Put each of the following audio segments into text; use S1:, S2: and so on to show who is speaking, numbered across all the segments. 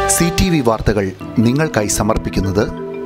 S1: C T V വാർത്തകൾ നിങ്ങൾക്കായി സമർപ്പിക്കുന്നത്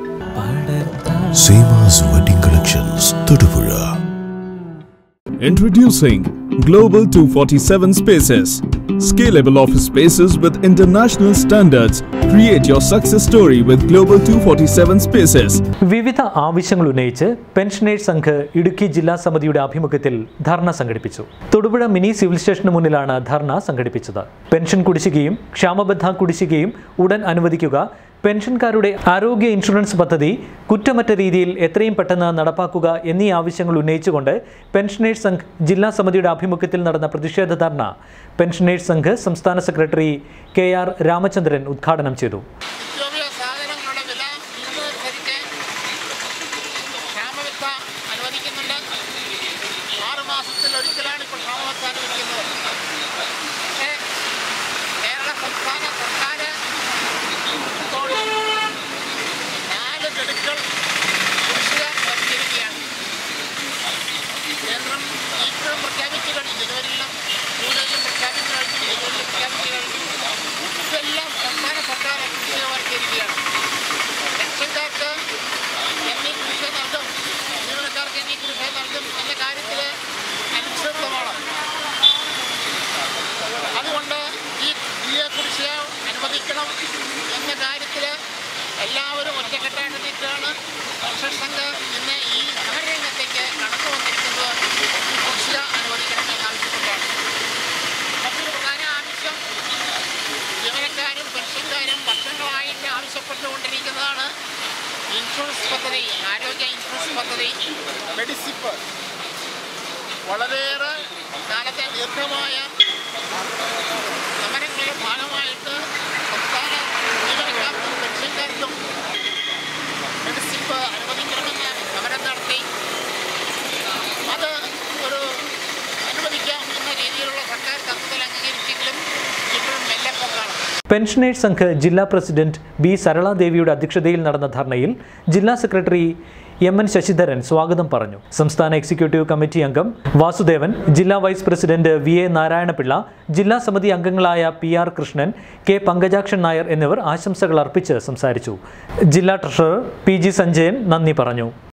S2: Seemas wedding collections Thodupuzha
S3: Introducing Global 247 Spaces. Scalable office spaces with international standards. Create your success story with Global 247 Spaces.
S4: വിവിധ ആവശ്യങ്ങൾ ഉന്നയിച്ച് pensioners Sangh Idukki ജില്ലാ സമിതിയുടെ ആഭിമുഖ്യത്തിൽ ധർണ സംഘടിപ്പിച്ചു തൊടുപുഴ മിനി സിവിൽ സ്റ്റേഷന് മുന്നിലാണ് ധർണ സംഘടിപ്പിച്ചത് പെൻഷൻ കുടിശ്ശികയും ക്ഷാമബദ്ധ കുടിശ്ശികയും ഉടൻ അനുവദിക്കുക പെൻഷൻകാരുടെ ആരോഗ്യ ഇൻഷുറൻസ് പദ്ധതി കുറ്റമറ്റ രീതിയിൽ എത്രയും പെട്ടെന്ന് നടപ്പാക്കുക എന്നീ ആവശ്യങ്ങൾ ഉന്നയിച്ചുകൊണ്ട് പെൻഷനേഴ്സ് സംഘ് ജില്ലാ സമിതിയുടെ ആഭിമുഖ്യത്തിൽ നടന്ന പ്രതിഷേധ ധർണ പെൻഷനേഴ്സ് സംഘ് സംസ്ഥാന സെക്രട്ടറി കെ ആർ രാമചന്ദ്രൻ ഉദ്ഘാടനം ചെയ്തു
S5: നിത്യോപയോഗ സാധനങ്ങളുടെ വില ഇന്നനുസരിച്ച് ക്ഷാമബത്ത അനുവദിക്കുന്നുണ്ട് ആറ് മാസത്തിൽ ഒരിക്കലാണ് ഇപ്പോൾ ക്ഷാമബത്ത അനുവദിക്കുന്നത് പക്ഷേ കേരള സംസ്ഥാന സർക്കാർ ഇപ്പോൾ നാല് ഗഡുക്കൾ കുടിശ്ശിക വരുത്തിയിരിക്കുകയാണ് കേന്ദ്രം ഇപ്പോഴും പ്രഖ്യാപിച്ചു കഴിഞ്ഞു ജനുവരിയിലും ജൂലൈയിലും പ്രഖ്യാപിച്ചു കഴിഞ്ഞു ജനുവരിയിലും പ്രഖ്യാപിച്ചു കഴിഞ്ഞു ഇതെല്ലാം സംസ്ഥാന സർക്കാർ കുടിശ്ശിക വരുത്തിയിരിക്കുകയാണ് പെൻഷൻകാർക്ക് എന്നീ കുടിശ്ശിക നൽകും ജീവനക്കാർക്ക് എന്നീ കുടിശ്ശിക നൽകും എന്ന കാര്യത്തിൽ അനിശ്ചിതത്വമാണ് അതുകൊണ്ട് ഈ ഈ കുടിശ്ശിക അനുവദിക്കണം എന്ന കാര്യത്തിൽ എല്ലാവരും ഒറ്റക്കെട്ടായിട്ട് നിൽക്കുകയാണ് പെൻഷൻ സംഘം ഇന്ന് ഈ സമരരംഗത്തേക്ക് കടന്നു വന്നിരിക്കുന്നത് ഈ കുടിശ്ശിക അനുവദിക്കണമെന്ന് ആവശ്യപ്പെട്ടാണ് മറ്റൊരു പ്രധാന ആവശ്യം ജീവനക്കാരും പെൻഷൻകാരും വർഷങ്ങളായിട്ട് ആവശ്യപ്പെട്ടുകൊണ്ടിരിക്കുന്നതാണ് ഇൻഷുറൻസ് പദ്ധതി ആരോഗ്യ ഇൻഷുറൻസ് പദ്ധതി മെഡിസിപ്പ് വളരെയേറെ കാലത്തെ ദീർഘമായ സമരങ്ങളുടെ ഭാഗമായിട്ട് സംസ്ഥാന ജീവനക്കാർക്കും പെൻഷൻകാർക്കും മെഡിസിപ്പ് അനുവദിക്കണമെന്ന് സമരം നടത്തി അത് ഒരു അനുവദിക്കാം എന്ന രീതിയിലുള്ള സർക്കാർ തത്വത്തിൽ അംഗീകരിച്ചെങ്കിലും ഇപ്പോഴും മെല്ലെപ്പോക്കാണ്
S4: പെൻഷനേഴ്സ് സംഘ് ജില്ലാ പ്രസിഡന്റ് ബി സരളാദേവിയുടെ അധ്യക്ഷതയിൽ നടന്ന ധർണയിൽ ജില്ലാ സെക്രട്ടറി എം എൻ ശശിധരൻ സ്വാഗതം പറഞ്ഞു സംസ്ഥാന എക്സിക്യൂട്ടീവ് കമ്മിറ്റി അംഗം വാസുദേവൻ ജില്ലാ vice president V A Narayanapillai ജില്ലാ സമിതി അംഗങ്ങളായ P R Krishnan K Pankajakshan Nair എന്നിവർ ആശംസകൾ അർപ്പിച്ച് സംസാരിച്ചു ജില്ലാ ട്രഷറർ പി ജി സഞ്ജയൻ നന്ദി പറഞ്ഞു